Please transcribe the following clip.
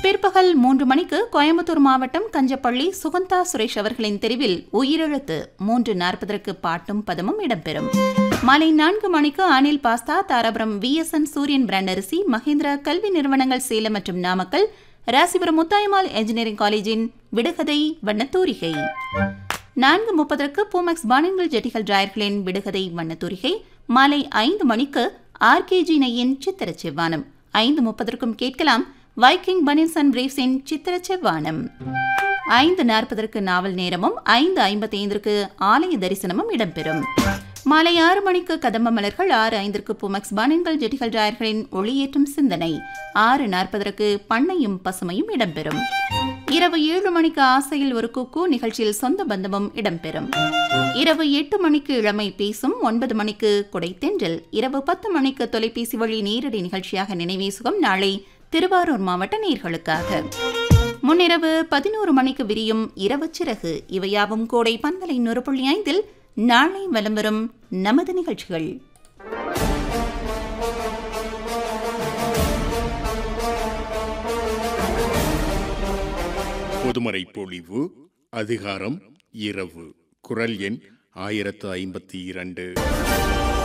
பிற்பகல் மூன்று மணிக்கு கோயம்புத்தூர் மாவட்டம் கஞ்சப்பள்ளி சுகந்தா சுரேஷ் அவர்களின் தெரிவில் உயிரெழுத்து மூன்று நாற்பதற்கு பாட்டும் பதமும் இடம்பெறும் மாலை நான்கு மணிக்கு Anil pasta Dharapuram VSN Suriyan brand அரிசி மஹிந்திரா கல்வி நிறுவனங்கள் சேலம் மற்றும் நாமக்கல் ராசிபுரம் முத்தாயம்மாள் என்ஜினியரிங் காலேஜின் விடுகதை வண்ணத்தூரிகை நான்கு முப்பதற்கு பூமெக்ஸ் பானங்கள் ஜெட்டிகள் டிராயர்களின் விடுகதை வண்ணத்தூரிகை மாலை ஐந்து மணிக்கு ஆர்கேஜி நெய்யின் சித்திர செவ்வானம் ஐந்து முப்பதற்கும் கேட்கலாம் வைக்கிங் பனின்ஸ் அண்ட் பிரீஃப்ஸின் சித்திர செவ்வானம் ஐந்து நாற்பதற்கு நாவல் நேரமும் ஐந்து ஐம்பத்தி ஐந்திற்கு ஆலய தரிசனமும் இடம்பெறும் மாலை ஆறு மணிக்கு கதம்ப மலர்கள் ஆறு ஐந்திற்கு புமக்ஸ் பானின்கள் ஜெட்டிகள் டிராயர்களின் ஒளியேற்றும் சிந்தனை ஆறு நாற்பதற்கு பண்ணையும் பசுமையும் இடம்பெறும் இரவு ஏழு மணிக்கு ஆசையில் ஒரு குக்கு நிகழ்ச்சியில் சொந்த பந்தமும் இடம்பெறும் இரவு எட்டு மணிக்கு இளமை பேசும் ஒன்பது மணிக்கு கொடைத்தென்றல் இரவு பத்து மணிக்கு தொலைபேசி வழி நேரடி நிகழ்ச்சியாக நினைவேசுகம் நாளை திருவாரூர் மாவட்ட நேர்களுக்காக முன்னிரவு பதினோரு மணிக்கு விரியும் இரவு சிறகு இவையாவும் கோடை பந்தலை நூறு புள்ளி ஐந்தில் நாளை வலம் வரும் நமது நிகழ்ச்சிகள் பொதுமறை பொழிவு அதிகாரம் இரவு குரல் எண் ஆயிரத்து ஐம்பத்தி இரண்டு